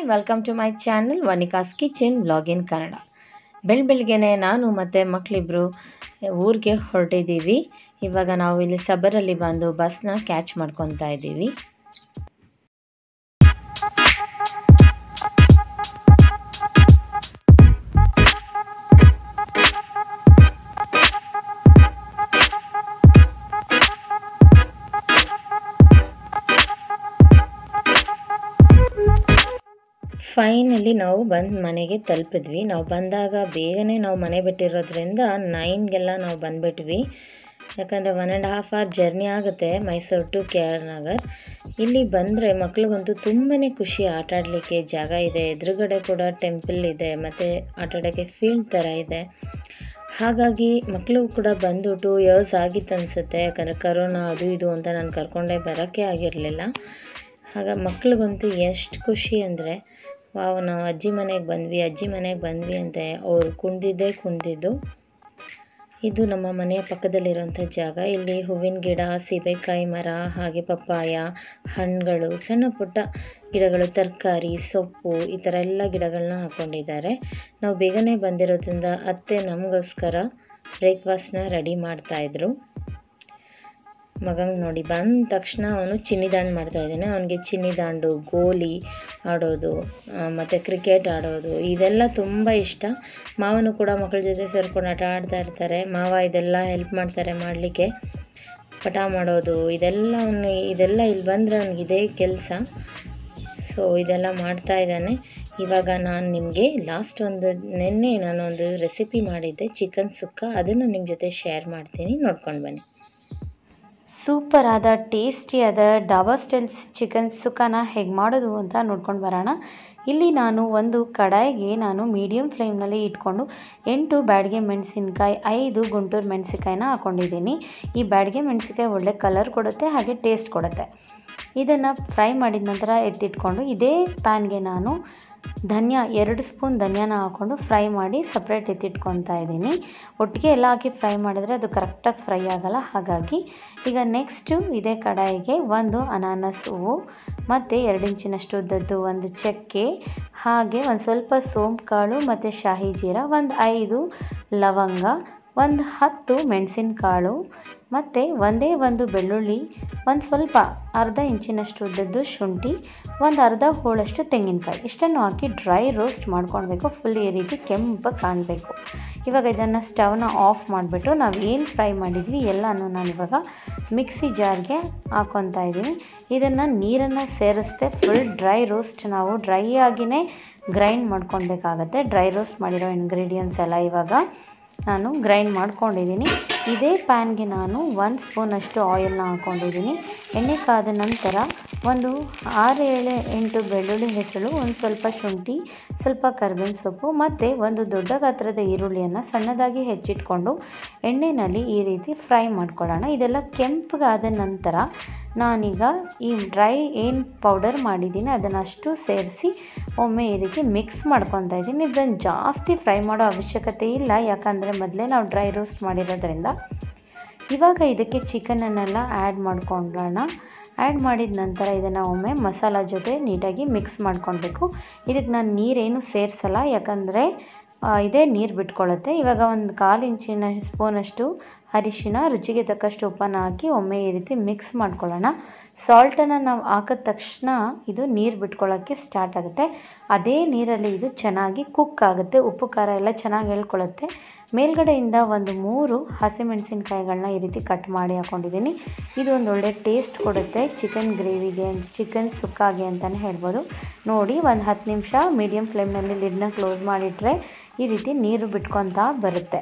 welcome to my channel Vanika's kitchen vlog in Kannada ಬೆಳ ಬೆಳಗ್ಗೆನೆ ನಾನು ಮತ್ತು ಮಕ್ಕಳಿಬ್ಬರು ಊರಿಗೆ ಹೊರಟಿದ್ದೀವಿ ಇವಾಗ ನಾವು ಇಲ್ಲಿ ಸಬರಲ್ಲಿ ಬಂದು ಬಸ್ನ ಕ್ಯಾಚ್ ಮಾಡ್ಕೊತಾ ಇದ್ದೀವಿ ಫೈನಲಿ ನಾವು ಬಂದು ಮನೆಗೆ ತಲುಪಿದ್ವಿ ನಾವು ಬಂದಾಗ ಬೇಗನೆ ನಾವು ಮನೆ ಬಿಟ್ಟಿರೋದ್ರಿಂದ ನೈನ್ಗೆಲ್ಲ ನಾವು ಬಂದುಬಿಟ್ವಿ ಯಾಕಂದರೆ one and half hour journey ಆಗುತ್ತೆ ಮೈಸೂರು ಟು ಕೆ ಆರ್ ನಗರ್ ಇಲ್ಲಿ ಬಂದರೆ ಮಕ್ಳಿಗಂತೂ ತುಂಬಾ ಖುಷಿ ಆಟ ಆಡಲಿಕ್ಕೆ ಜಾಗ ಇದೆ ಎದುರುಗಡೆ ಕೂಡ ಟೆಂಪಲ್ ಇದೆ ಮತ್ತು ಆಟ ಆಡೋಕ್ಕೆ ಫೀಲ್ಡ್ ಥರ ಇದೆ ಹಾಗಾಗಿ ಮಕ್ಕಳು ಕೂಡ ಬಂದು ಟೂ ಇಯರ್ಸ್ ಆಗಿತ್ತು ಅನಿಸುತ್ತೆ ಯಾಕಂದರೆ ಕರೋನಾ ಅದು ಇದು ಅಂತ ನಾನು ಕರ್ಕೊಂಡೇ ಬರೋಕ್ಕೆ ಆಗಿರಲಿಲ್ಲ ಆಗ ಮಕ್ಳಿಗಂತೂ ಎಷ್ಟು ಖುಷಿ ಅಂದರೆ ವಾವ್ ನಾವು ಅಜ್ಜಿ ಮನೆಗೆ ಬಂದ್ವಿ ಅಜ್ಜಿ ಮನೆಗೆ ಬಂದ್ವಿ ಅಂತ ಅವ್ರು ಕುಣ್ದಿದ್ದೇ ಕುಣ್ದಿದ್ದು ಇದು ನಮ್ಮ ಮನೆಯ ಪಕ್ಕದಲ್ಲಿರುವಂಥ ಜಾಗ ಇಲ್ಲಿ ಹೂವಿನ ಗಿಡ ಸೀಬೆಕಾಯಿ ಮರ ಹಾಗೆ ಪಪ್ಪಾಯ ಹಣ್ಣುಗಳು ಸಣ್ಣ ಪುಟ್ಟ ಗಿಡಗಳು ತರಕಾರಿ ಸೊಪ್ಪು ಈ ಥರ ಎಲ್ಲ ಗಿಡಗಳನ್ನ ಹಾಕ್ಕೊಂಡಿದ್ದಾರೆ ನಾವು ಬೇಗನೆ ಬಂದಿರೋದ್ರಿಂದ ಅತ್ತೆ ನಮಗೋಸ್ಕರ ಬ್ರೇಕ್ಫಾಸ್ಟ್ನ ರೆಡಿ ಮಾಡ್ತಾಯಿದ್ರು ಮಗಂಗೆ ನೋಡಿ ಬಂದ ತಕ್ಷಣ ಅವನು ಚಿನ್ನಿದಾಂಡು ಮಾಡ್ತಾ ಇದ್ದಾನೆ ಅವನಿಗೆ ಚಿನ್ನಿದಾಂಡು ಗೋಲಿ ಆಡೋದು ಮತ್ತು ಕ್ರಿಕೆಟ್ ಆಡೋದು ಇದೆಲ್ಲ ತುಂಬ ಇಷ್ಟ ಮಾವನು ಕೂಡ ಮಕ್ಕಳ ಜೊತೆ ಸೇರ್ಕೊಂಡು ಆಟ ಆಡ್ತಾ ಇರ್ತಾರೆ ಮಾವ ಇದೆಲ್ಲ ಹೆಲ್ಪ್ ಮಾಡ್ತಾರೆ ಮಾಡಲಿಕ್ಕೆ ಪಟ ಮಾಡೋದು ಇದೆಲ್ಲ ಅವನು ಇದೆಲ್ಲ ಇಲ್ಲಿ ಬಂದರೆ ಅವ್ನಿಗೆ ಇದೇ ಕೆಲಸ ಸೊ ಇದೆಲ್ಲ ಮಾಡ್ತಾ ಇದ್ದಾನೆ ಇವಾಗ ನಾನು ನಿಮಗೆ ಲಾಸ್ಟ್ ಒಂದು ನಿನ್ನೆ ನಾನೊಂದು ರೆಸಿಪಿ ಮಾಡಿದ್ದೆ ಚಿಕನ್ ಸುಕ್ಕ ಅದನ್ನು ನಿಮ್ಮ ಜೊತೆ ಶೇರ್ ಮಾಡ್ತೀನಿ ನೋಡ್ಕೊಂಡು ಬನ್ನಿ ಸೂಪರ್ ಆದ ಟೇಸ್ಟಿಯಾದ ಡಾಬಾ ಸ್ಟೈಲ್ ಚಿಕನ್ ಸುಕ್ಕನ ಹೇಗೆ ಮಾಡೋದು ಅಂತ ನೋಡ್ಕೊಂಡು ಬರೋಣ ಇಲ್ಲಿ ನಾನು ಒಂದು ಕಡಾಯಿಗೆ ನಾನು ಮೀಡಿಯಮ್ ಫ್ಲೇಮ್ನಲ್ಲಿ ಇಟ್ಕೊಂಡು ಎಂಟು ಬ್ಯಾಡಿಗೆ ಮೆಣಸಿನ್ಕಾಯಿ ಐದು ಗುಂಟೂರು ಮೆಣಸಿನ್ಕಾಯಿನ ಹಾಕ್ಕೊಂಡಿದ್ದೀನಿ ಈ ಬ್ಯಾಡಿಗೆ ಮೆಣಸಿನ್ಕಾಯಿ ಒಳ್ಳೆ ಕಲರ್ ಕೊಡುತ್ತೆ ಹಾಗೆ ಟೇಸ್ಟ್ ಕೊಡುತ್ತೆ ಇದನ್ನು ಫ್ರೈ ಮಾಡಿದ ನಂತರ ಎತ್ತಿಟ್ಕೊಂಡು ಇದೇ ಪ್ಯಾನ್ಗೆ ನಾನು ಧನಿಯಾ ಎರಡು ಸ್ಪೂನ್ ಧನಿಯಾನ ಹಾಕ್ಕೊಂಡು ಫ್ರೈ ಮಾಡಿ ಸಪ್ರೇಟ್ ಎತ್ತಿಟ್ಕೊತಾ ಇದ್ದೀನಿ ಒಟ್ಟಿಗೆ ಎಲ್ಲ ಹಾಕಿ ಫ್ರೈ ಮಾಡಿದರೆ ಅದು ಕರೆಕ್ಟಾಗಿ ಫ್ರೈ ಆಗೋಲ್ಲ ಹಾಗಾಗಿ ಈಗ ನೆಕ್ಸ್ಟು ಇದೇ ಕಡಾಯಿಗೆ ಒಂದು ಅನಾನಸ್ ಹೂವು ಮತ್ತು ಎರಡು ಇಂಚಿನಷ್ಟು ಉದ್ದದ್ದು ಒಂದು ಚಕ್ಕೆ ಹಾಗೆ ಒಂದು ಸ್ವಲ್ಪ ಸೋಂಪು ಕಾಳು ಮತ್ತು ಶಾಹಿ ಜೀರ ಒಂದು ಐದು ಲವಂಗ ಒಂದು ಹತ್ತು ಮೆಣಸಿನಕಾಳು ಮತ್ತು ಒಂದೇ ಒಂದು ಬೆಳ್ಳುಳ್ಳಿ ಒಂದು ಸ್ವಲ್ಪ ಅರ್ಧ ಇಂಚಿನಷ್ಟು ಉದ್ದದ್ದು ಶುಂಠಿ ಒಂದು ಅರ್ಧ ಹೋಳಷ್ಟು ತೆಂಗಿನಕಾಯಿ ಇಷ್ಟನ್ನು ಹಾಕಿ ಡ್ರೈ ರೋಸ್ಟ್ ಮಾಡ್ಕೊಳ್ಬೇಕು ಫುಲ್ ಈ ರೀತಿ ಕೆಂಪಾಗಿ ಕಾಣಬೇಕು ಇವಾಗ ಇದನ್ನು ಸ್ಟವ್ನ ಆಫ್ ಮಾಡಿಬಿಟ್ಟು ನಾವು ಏನು ಫ್ರೈ ಮಾಡಿದ್ವಿ ಎಲ್ಲನೂ ನಾನು ಇವಾಗ ಮಿಕ್ಸಿ ಜಾರ್ಗೆ ಹಾಕ್ಕೊತಾ ಇದ್ದೀನಿ ಇದನ್ನು ನೀರನ್ನು ಸೇರಿಸ್ದೆ ಫುಲ್ ಡ್ರೈ ರೋಸ್ಟ್ ನಾವು ಡ್ರೈ ಆಗಿಯೇ ಗ್ರೈಂಡ್ ಮಾಡ್ಕೊಳ್ಬೇಕಾಗತ್ತೆ ಡ್ರೈ ರೋಸ್ಟ್ ಮಾಡಿರೋ ಇಂಗ್ರೀಡಿಯೆಂಟ್ಸ್ ಎಲ್ಲ ಇವಾಗ ನಾನು ಗ್ರೈಂಡ್ ಮಾಡ್ಕೊಂಡಿದ್ದೀನಿ ಇದೇ ಪ್ಯಾನ್ಗೆ ನಾನು ಒಂದು ಸ್ಪೂನಷ್ಟು ಆಯಿಲ್ನ ಹಾಕ್ಕೊಂಡಿದ್ದೀನಿ ಎಣ್ಣೆ ಕಾದ ನಂತರ ಒಂದು ಆರು ಏಳು ಎಂಟು ಬೆಳ್ಳುಳ್ಳಿ ಹೆಸರು ಒಂದು ಸ್ವಲ್ಪ ಶುಂಠಿ ಸ್ವಲ್ಪ ಕರ್ಬೇವಿನ ಸೊಪ್ಪು ಮತ್ತು ಒಂದು ದೊಡ್ಡ ಗಾತ್ರದ ಈರುಳ್ಳಿಯನ್ನು ಸಣ್ಣದಾಗಿ ಹೆಚ್ಚಿಟ್ಕೊಂಡು ಎಣ್ಣೆಯಲ್ಲಿ ಈ ರೀತಿ ಫ್ರೈ ಮಾಡ್ಕೊಳ್ಳೋಣ ಇದೆಲ್ಲ ಕೆಂಪಗಾದ ನಂತರ ನಾನೀಗ ಈ ಡ್ರೈ ಏನು ಪೌಡರ್ ಮಾಡಿದ್ದೀನಿ ಅದನ್ನು ಅಷ್ಟು ಸೇರಿಸಿ ಒಮ್ಮೆ ಈ ರೀತಿ ಮಿಕ್ಸ್ ಮಾಡ್ಕೊತಾ ಇದ್ದೀನಿ ಇದನ್ನು ಜಾಸ್ತಿ ಫ್ರೈ ಮಾಡೋ ಅವಶ್ಯಕತೆ ಇಲ್ಲ ಯಾಕಂದರೆ ಮೊದಲೇ ನಾವು ಡ್ರೈ ರೋಸ್ಟ್ ಮಾಡಿರೋದ್ರಿಂದ ಇವಾಗ ಇದಕ್ಕೆ ಚಿಕನನ್ನೆಲ್ಲ ಆ್ಯಡ್ ಮಾಡ್ಕೊಳ್ಳೋಣ ಆ್ಯಡ್ ಮಾಡಿದ ನಂತರ ಇದನ್ನು ಒಮ್ಮೆ ಮಸಾಲ ಜೊತೆ ನೀಟಾಗಿ ಮಿಕ್ಸ್ ಮಾಡ್ಕೊಳ್ಬೇಕು ಇದಕ್ಕೆ ನಾನು ನೀರೇನು ಸೇರಿಸಲ್ಲ ಯಾಕಂದರೆ ಇದೇ ನೀರು ಬಿಟ್ಕೊಳ್ಳುತ್ತೆ ಇವಾಗ ಒಂದು ಕಾಲು ಇಂಚಿನ ಸ್ಪೂನಷ್ಟು ಅರಿಶಿನ ರುಚಿಗೆ ತಕ್ಕಷ್ಟು ಉಪ್ಪನ್ನು ಹಾಕಿ ಒಮ್ಮೆ ಈ ರೀತಿ ಮಿಕ್ಸ್ ಮಾಡ್ಕೊಳ್ಳೋಣ ಸಾಲ್ಟನ್ನು ನಾವು ಹಾಕಿದ ತಕ್ಷಣ ಇದು ನೀರು ಬಿಟ್ಕೊಳ್ಳೋಕ್ಕೆ ಸ್ಟಾರ್ಟ್ ಆಗುತ್ತೆ ಅದೇ ನೀರಲ್ಲಿ ಇದು ಚೆನ್ನಾಗಿ ಕುಕ್ ಆಗುತ್ತೆ ಉಪ್ಪು ಖಾರ ಎಲ್ಲ ಚೆನ್ನಾಗಿ ಹೇಳ್ಕೊಳ್ಳುತ್ತೆ ಮೇಲ್ಗಡೆಯಿಂದ ಒಂದು ಮೂರು ಹಸಿಮೆಣಸಿನ್ಕಾಯಿಗಳನ್ನ ಈ ರೀತಿ ಕಟ್ ಮಾಡಿ ಹಾಕ್ಕೊಂಡಿದ್ದೀನಿ ಇದು ಒಂದು ಒಳ್ಳೆ ಟೇಸ್ಟ್ ಕೊಡುತ್ತೆ ಚಿಕನ್ ಗ್ರೇವಿಗೆ ಚಿಕನ್ ಸುಕ್ಕಾಗೆ ಅಂತಲೇ ಹೇಳ್ಬೋದು ನೋಡಿ ಒಂದು ಹತ್ತು ನಿಮಿಷ ಮೀಡಿಯಮ್ ಫ್ಲೇಮ್ನಲ್ಲಿ ಲಿಡ್ನ ಕ್ಲೋಸ್ ಮಾಡಿಟ್ರೆ ಈ ರೀತಿ ನೀರು ಬಿಟ್ಕೊತಾ ಬರುತ್ತೆ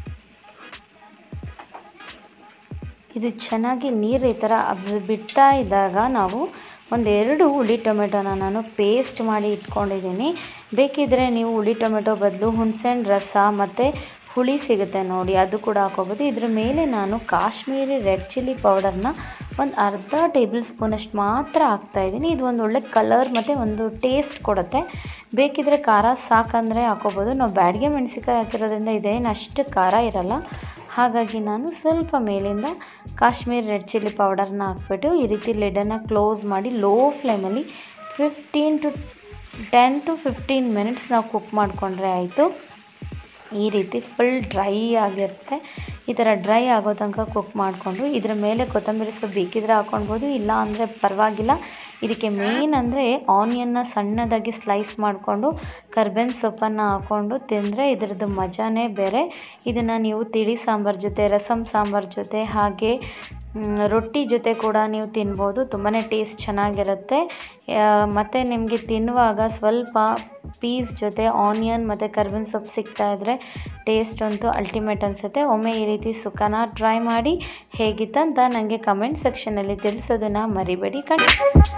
ಇದು ಚೆನ್ನಾಗಿ ನೀರು ಈ ಥರ ಬಿಡ್ತಾ ಇದ್ದಾಗ ನಾವು ಒಂದೆರಡು ಹುಳಿ ಟೊಮೆಟೊನ ನಾನು ಪೇಸ್ಟ್ ಮಾಡಿ ಇಟ್ಕೊಂಡಿದ್ದೀನಿ ಬೇಕಿದ್ದರೆ ನೀವು ಹುಳಿ ಟೊಮೆಟೊ ಬದಲು ಹುಣಸೆಹಣ್ಣು ರಸ ಮತ್ತು ಹುಳಿ ಸಿಗುತ್ತೆ ನೋಡಿ ಅದು ಕೂಡ ಹಾಕೋಬೋದು ಇದ್ರ ಮೇಲೆ ನಾನು ಕಾಶ್ಮೀರಿ ರೆಡ್ ಚಿಲ್ಲಿ ಪೌಡರ್ನ ಒಂದು ಅರ್ಧ ಟೇಬಲ್ ಸ್ಪೂನಷ್ಟು ಮಾತ್ರ ಹಾಕ್ತಾಯಿದ್ದೀನಿ ಇದು ಒಂದು ಒಳ್ಳೆ ಕಲರ್ ಮತ್ತು ಒಂದು ಟೇಸ್ಟ್ ಕೊಡುತ್ತೆ ಬೇಕಿದ್ದರೆ ಖಾರ ಸಾಕಂದರೆ ಹಾಕೋಬೋದು ನಾವು ಬ್ಯಾಡಿಗೆ ಮೆಣಸಿನ್ಕಾಯಿ ಹಾಕಿರೋದ್ರಿಂದ ಇದೇನು ಅಷ್ಟು ಖಾರ ಇರಲ್ಲ ಹಾಗಾಗಿ ನಾನು ಸ್ವಲ್ಪ ಮೇಲಿಂದ ಕಾಶ್ಮೀರ್ ರೆಡ್ ಚಿಲ್ಲಿ ಪೌಡರ್ನ ಹಾಕ್ಬಿಟ್ಟು ಈ ರೀತಿ ಲಿಡನ್ನು ಕ್ಲೋಸ್ ಮಾಡಿ ಲೋ ಫ್ಲೇಮಲ್ಲಿ fifteen to ten to fifteen minutes ನಾವು ಕುಕ್ ಮಾಡಿಕೊಂಡ್ರೆ ಆಯಿತು ಈ ರೀತಿ ಫುಲ್ ಡ್ರೈ ಆಗಿರುತ್ತೆ ಈ ಥರ ಡ್ರೈ ಆಗೋ ತನಕ ಕುಕ್ ಮಾಡಿಕೊಂಡು ಇದರ ಮೇಲೆ ಕೊತ್ತಂಬರಿ ಸೊಪ್ಪು ಬೇಕಿದ್ರೆ ಹಾಕ್ಕೊಳ್ಬೋದು ಇಲ್ಲ ಅಂದರೆ ಪರವಾಗಿಲ್ಲ ಇದಕ್ಕೆ ಮೇನ್ ಅಂದರೆ ಆನಿಯನ್ನ ಸಣ್ಣದಾಗಿ ಸ್ಲೈಸ್ ಮಾಡಿಕೊಂಡು ಕರ್ಬೇವಿನ ಸೊಪ್ಪನ್ನು ಹಾಕ್ಕೊಂಡು ತಿಂದರೆ ಇದ್ರದ್ದು ಮಜಾನೇ ಬೇರೆ ಇದನ್ನು ನೀವು ತಿಳಿ ಸಾಂಬಾರು ಜೊತೆ ರಸಮ್ ಸಾಂಬಾರು ಜೊತೆ ಹಾಗೆ ಮ್, ರೊಟ್ಟಿ ಜೊತೆ ಕೂಡ ನೀವು ತಿನ್ಬೋದು ತುಂಬಾ ಟೇಸ್ಟ್ ಚೆನ್ನಾಗಿರುತ್ತೆ ಮತ್ತು ನಿಮಗೆ ತಿನ್ನುವಾಗ ಸ್ವಲ್ಪ ಪೀಸ್ ಜೊತೆ ಆನಿಯನ್ ಮತ್ತು ಕರ್ಬೇವಿನ ಸೊಪ್ಪು ಸಿಗ್ತಾ ಇದ್ದರೆ ಟೇಸ್ಟ್ ಅಂತೂ ಅಲ್ಟಿಮೇಟ್ ಅನಿಸುತ್ತೆ ಒಮ್ಮೆ ಈ ರೀತಿ ಸುಖನ ಟ್ರೈ ಮಾಡಿ ಹೇಗಿತ್ತಂತ ನನಗೆ ಕಮೆಂಟ್ ಸೆಕ್ಷನಲ್ಲಿ ತಿಳಿಸೋದನ್ನು ಮರಿಬೇಡಿ ಕಣ್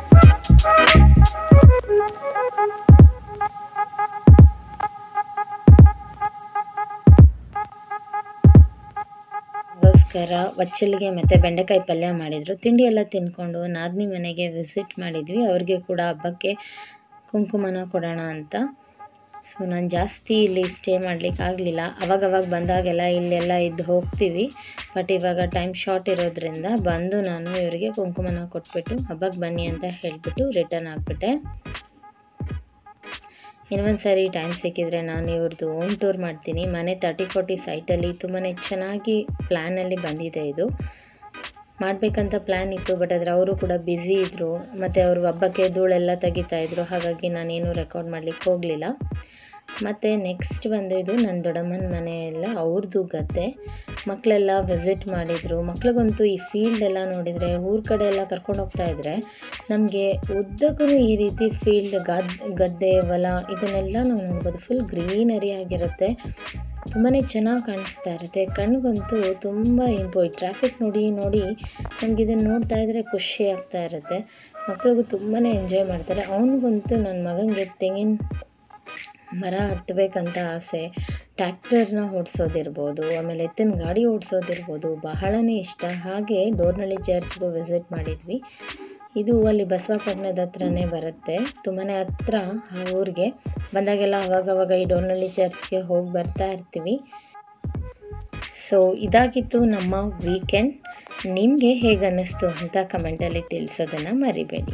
ಗೋಸ್ಕರ ಬಚ್ಚಲಿಗೆ ಮತ್ತು ಬೆಂಡೆಕಾಯಿ ಪಲ್ಯ ಮಾಡಿದರು ತಿಂಡಿ ಎಲ್ಲ ತಿಂದ್ಕೊಂಡು ನಾದಿನಿ ಮನೆಗೆ ವಿಸಿಟ್ ಮಾಡಿದ್ವಿ ಅವ್ರಿಗೆ ಕೂಡ ಹಬ್ಬಕ್ಕೆ ಕುಂಕುಮನ ಕೊಡೋಣ ಅಂತ ಸೊ ನಾನು ಜಾಸ್ತಿ ಇಲ್ಲಿ ಸ್ಟೇ ಮಾಡ್ಲಿಕ್ಕೆ ಆಗಲಿಲ್ಲ ಅವಾಗವಾಗ ಬಂದಾಗೆಲ್ಲ ಇಲ್ಲೆಲ್ಲ ಇದ್ದು ಹೋಗ್ತೀವಿ ಬಟ್ ಇವಾಗ ಟೈಮ್ ಶಾರ್ಟ್ ಇರೋದ್ರಿಂದ ಬಂದು ನಾನು ಇವರಿಗೆ ಕುಂಕುಮನ ಕೊಟ್ಬಿಟ್ಟು ಹಬ್ಬಕ್ಕೆ ಬನ್ನಿ ಅಂತ ಹೇಳಿಬಿಟ್ಟು ರಿಟರ್ನ್ ಆಗಿಬಿಟ್ಟೆ ಇನ್ನೊಂದು ಸರಿ ಟೈಮ್ ಸಿಕ್ಕಿದ್ರೆ ನಾನು ಇವ್ರದ್ದು ಓಮ್ ಟೂರ್ ಮಾಡ್ತೀನಿ ಮನೆ ತರ್ಟಿ ಫೋರ್ಟಿ ಸೈಟಲ್ಲಿ ತುಂಬಾ ಚೆನ್ನಾಗಿ ಪ್ಲ್ಯಾನಲ್ಲಿ ಬಂದಿದೆ ಇದು ಮಾಡಬೇಕಂತ ಪ್ಲ್ಯಾನ್ ಇತ್ತು ಬಟ್ ಆದರೆ ಅವರು ಕೂಡ ಬ್ಯುಸಿ ಇದ್ದರು ಮತ್ತು ಅವರು ಹಬ್ಬಕ್ಕೆ ಧೂಳೆಲ್ಲ ತೆಗಿತಾ ಇದ್ರು ಹಾಗಾಗಿ ನಾನೇನು ರೆಕಾರ್ಡ್ ಮಾಡಲಿಕ್ಕೆ ಹೋಗಲಿಲ್ಲ ಮತ್ತು ನೆಕ್ಸ್ಟ್ ಬಂದು ಇದು ನನ್ನ ದೊಡ್ಡಮ್ಮನ ಮನೆ ಎಲ್ಲ ಅವ್ರದ್ದು ಗದ್ದೆ ಮಕ್ಕಳೆಲ್ಲ ವಿಸಿಟ್ ಮಾಡಿದರು ಮಕ್ಳಿಗಂತೂ ಈ ಫೀಲ್ಡ್ ಎಲ್ಲ ನೋಡಿದರೆ ಊರ ಕಡೆ ಎಲ್ಲ ಕರ್ಕೊಂಡು ಹೋಗ್ತಾ ಇದ್ದರೆ ನಮಗೆ ಉದ್ದಕ್ಕೂ ಈ ರೀತಿ ಫೀಲ್ಡ್ ಗದ್ ಗದ್ದೆ ಹೊಲ ಇದನ್ನೆಲ್ಲ ನಾವು ನೋಡ್ಬೋದು ಫುಲ್ ಗ್ರೀನರಿ ಆಗಿರುತ್ತೆ ತುಂಬಾ ಚೆನ್ನಾಗಿ ಕಾಣಿಸ್ತಾ ಇರುತ್ತೆ ಕಣ್ಣಿಗಂತೂ ತುಂಬ ಇಂಪು ಈ ಟ್ರಾಫಿಕ್ ನೋಡಿ ನೋಡಿ ನಮ್ಗೆ ಇದನ್ನು ನೋಡ್ತಾ ಇದ್ದರೆ ಖುಷಿ ಆಗ್ತಾ ಇರುತ್ತೆ ಮಕ್ಳಿಗೂ ತುಂಬಾ ಎಂಜಾಯ್ ಮಾಡ್ತಾರೆ ಅವನಿಗಂತೂ ನನ್ನ ಮಗನಿಗೆ ತೆಂಗಿನ ಮರ ಹತ್ತಬೇಕಂತ ಆಸೆ ಟ್ಯಾಕ್ಟರ್ನ ಓಡಿಸೋದಿರ್ಬೋದು ಆಮೇಲೆ ಎತ್ತಿನ ಗಾಡಿ ಓಡಿಸೋದಿರ್ಬೋದು ಬಹಳನೇ ಇಷ್ಟ ಹಾಗೆ ಡೋರ್ನಳ್ಳಿ ಚರ್ಚ್ಗೂ ವಿಸಿಟ್ ಮಾಡಿದ್ವಿ ಇದು ಅಲ್ಲಿ ಬಸವಪಟ್ಟಣದ ಹತ್ರನೇ ಬರುತ್ತೆ ತುಂಬಾ ಹತ್ರ ಆ ಊರಿಗೆ ಬಂದಾಗೆಲ್ಲ ಅವಾಗವಾಗ ಈ ಡೋರ್ನಳ್ಳಿ ಚರ್ಚ್ಗೆ ಹೋಗಿ ಬರ್ತಾ ಇರ್ತೀವಿ ಸೊ ಇದಾಗಿತ್ತು ನಮ್ಮ ವೀಕೆಂಡ್ ನಿಮಗೆ ಹೇಗೆ ಅನ್ನಿಸ್ತು ಅಂತ ಕಮೆಂಟಲ್ಲಿ ತಿಳಿಸೋದನ್ನು ಮರಿಬೇಡಿ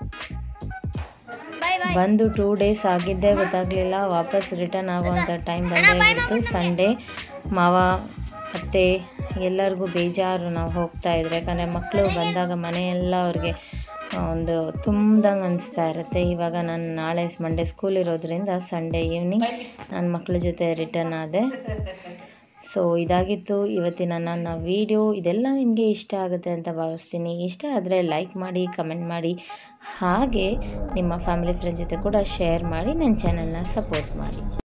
ಬಂದು ಟೂ ಡೇಸ್ ಆಗಿದ್ದೇ ಗೊತ್ತಾಗಲಿಲ್ಲ ವಾಪಸ್ ರಿಟರ್ನ್ ಆಗುವಂಥ ಟೈಮ್ ಬಂದೇ ಬಿಡ್ತು ಸಂಡೇ ಮಾವ ಅತ್ತೆ ಎಲ್ಲರಿಗೂ ಬೇಜಾರು ನಾವು ಹೋಗ್ತಾ ಇದ್ರೆ ಯಾಕಂದರೆ ಮಕ್ಕಳು ಬಂದಾಗ ಮನೆಯೆಲ್ಲ ಅವ್ರಿಗೆ ಒಂದು ತುಂಬ್ದಂಗೆ ಅನಿಸ್ತಾ ಇರುತ್ತೆ ಇವಾಗ ನಾನು ನಾಳೆ ಮಂಡೇ ಸ್ಕೂಲ್ ಇರೋದ್ರಿಂದ ಸಂಡೇ ಈವ್ನಿಂಗ್ ನನ್ನ ಮಕ್ಕಳ ಜೊತೆ ರಿಟರ್ನ್ ಆದೆ ಸೊ ಇದಾಗಿತ್ತು ಇವತ್ತಿನ ನನ್ನ ವಿಡಿಯೋ ಇದೆಲ್ಲ ನಿಮಗೆ ಇಷ್ಟ ಆಗುತ್ತೆ ಅಂತ ಭಾವಿಸ್ತೀನಿ ಇಷ್ಟ ಆದರೆ ಲೈಕ್ ಮಾಡಿ ಕಮೆಂಟ್ ಮಾಡಿ ಹಾಗೆ ನಿಮ್ಮ ಫ್ಯಾಮಿಲಿ ಫ್ರೆಂಡ್ ಜೊತೆ ಕೂಡ ಶೇರ್ ಮಾಡಿ ನನ್ನ ಚಾನಲ್ನ ಸಪೋರ್ಟ್ ಮಾಡಿ